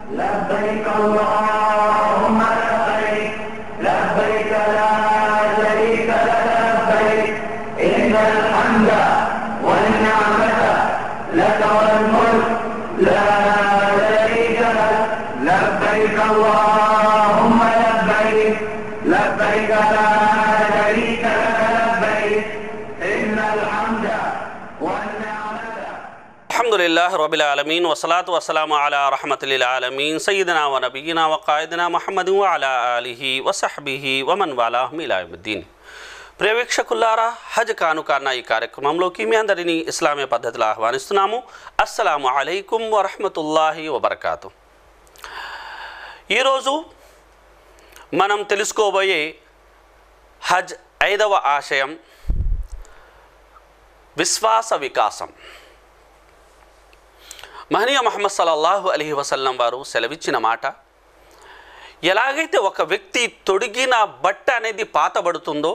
لبيك اللهم لبيك لبيك لا شريك لك لبيك إن الحمد والنعمة لك والملك لا شريك لك لبيك اللهم لبيك لبيك لا شريك لك لبيك إن الحمد والنعمة الحمد لله رب العالمين والصلاة والسلام على رحمة للعالمين سيدنا ونبينا وقائدنا محمد وعلى آله وصحبه ومن వాలాహం ఇలా الدين ప్రేక్షకులారా హజ్ కానుక అన్న ఈ కార్యక్రమంలోకి మీ అందరినీ ఇస్లామీ పద్ధతిలో ఆహ్వానిస్తున్నాము అస్సలాము అలైకుం వరహమతుల్లాహి వబర్కాతు ఈరోజు మనం తెలుసుకోబోయే హజ్ ఐదవ ఆశయం విశ్వాస వికాసం మహనీయ మహమ్మద్ సల్లల్లాహు అలీ వసల్లం వారు సెలవిచ్చిన మాట ఎలాగైతే ఒక వ్యక్తి తొడిగిన బట్ట అనేది పాతబడుతుందో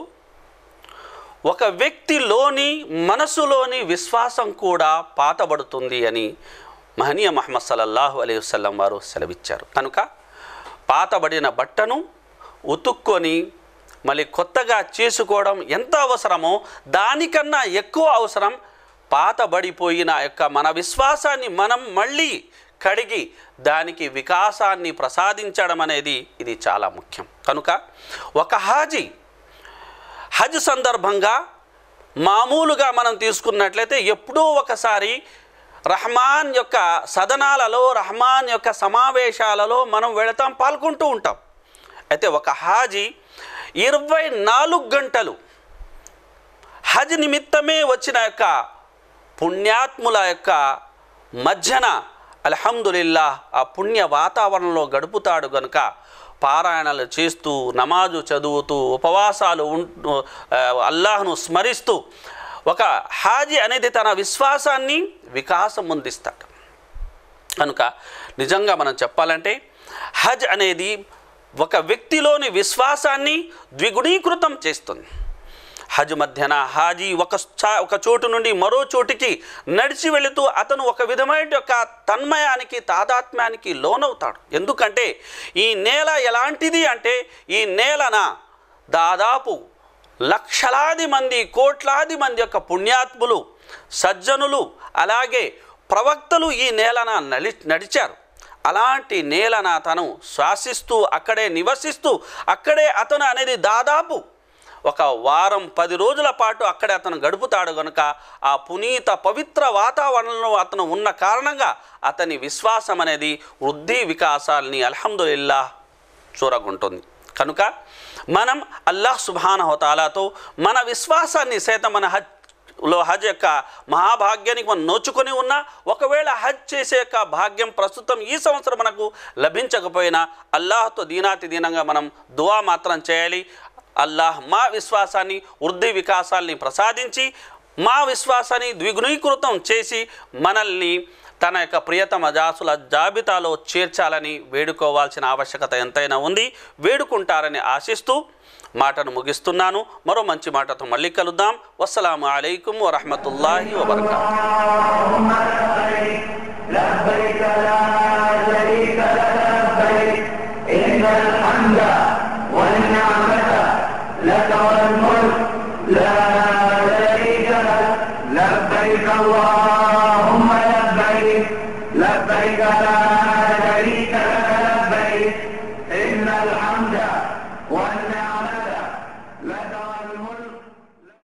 ఒక వ్యక్తిలోని మనసులోని విశ్వాసం కూడా పాతబడుతుంది అని మహనీయ మహమ్మద్ సల్లల్లాహు అలీ వసల్లం వారు సెలవిచ్చారు కనుక పాతబడిన బట్టను ఉతుక్కొని మళ్ళీ కొత్తగా చేసుకోవడం ఎంత అవసరమో దానికన్నా ఎక్కువ అవసరం పాతబడిపోయిన యొక్క మన విశ్వాసాన్ని మనం మళ్ళీ కడిగి దానికి వికాసాన్ని ప్రసాదించడం అనేది ఇది చాలా ముఖ్యం కనుక ఒక హాజీ హజ్ సందర్భంగా మామూలుగా మనం తీసుకున్నట్లయితే ఎప్పుడో ఒకసారి రహమాన్ యొక్క సదనాలలో రహమాన్ యొక్క సమావేశాలలో మనం వెళతాం పాల్గొంటూ ఉంటాం అయితే ఒక హాజీ ఇరవై నాలుగు గంటలు హజ్ నిమిత్తమే వచ్చిన యొక్క పుణ్యాత్ముల యొక్క మధ్యన అల్హమ్దులిల్లా ఆ పుణ్య వాతావరణంలో గడుపుతాడు గనుక పారాయణలు చేస్తూ నమాజు చదువుతూ ఉపవాసాలు ఉంటూ ఆ, అల్లాహ్ను స్మరిస్తూ ఒక హాజీ అనేది తన విశ్వాసాన్ని వికాసం పొందిస్తాడు కనుక నిజంగా మనం చెప్పాలంటే హజ్ అనేది ఒక వ్యక్తిలోని విశ్వాసాన్ని ద్విగుణీకృతం చేస్తుంది హజ్ మధ్యన హాజీ ఒక చా- ఒక చోటు నుండి మరో చోటికి నడిచి వెళుతూ అతను ఒక విధమైన యొక్క తన్మయానికి తాదాత్మ్యానికి లోనవుతాడు ఎందుకంటే ఈ నేల ఎలాంటిది అంటే ఈ నేలన దాదాపు లక్షలాది మంది కోట్లాది మంది యొక్క పుణ్యాత్ములు సజ్జనులు అలాగే ప్రవక్తలు ఈ నేలన నలి నడిచారు అలాంటి నేలన తను శ్వాసిస్తూ అక్కడే నివసిస్తూ అక్కడే అతను అనేది దాదాపు ఒక వారం పది రోజుల పాటు అక్కడే అతను గడుపుతాడు కనుక ఆ పునీత పవిత్ర వాతావరణంలో అతను ఉన్న కారణంగా అతని విశ్వాసం అనేది వృద్ధి వికాసాల్ని అల్హమ్దుల్లా చూరగుంటుంది కనుక మనం అల్లాహ్ సుబానహోతాలాతో మన విశ్వాసాన్ని సైతం మన హజ్ లో హజ్ యొక్క మహాభాగ్యానికి మనం నోచుకొని ఉన్నా ఒకవేళ హజ్ చేసే యొక్క భాగ్యం ప్రస్తుతం ఈ సంవత్సరం మనకు లభించకపోయినా అల్లాహ్తో దీనాతి దీనంగా మనం దువా మాత్రం చేయాలి అల్లాహ్ మా విశ్వాసాన్ని వృద్ధి వికాసాల్ని ప్రసాదించి మా విశ్వాసాన్ని ద్విగుణీకృతం చేసి మనల్ని తన యొక్క ప్రియతమ జాసుల జాబితాలో చేర్చాలని వేడుకోవాల్సిన ఆవశ్యకత ఎంతైనా ఉంది వేడుకుంటారని ఆశిస్తూ మాటను ముగిస్తున్నాను మరో మంచి మాటతో మళ్ళీ కలుద్దాం వస్సలాము అలైకుం వరహమతుల్లాహి వబర్కాతు لبيك لا شريك لك لبيك إن الحمد والنعمة لك والملك لا شريك لك لبيك اللهم لبيك لبيك لا شريك لك لبيك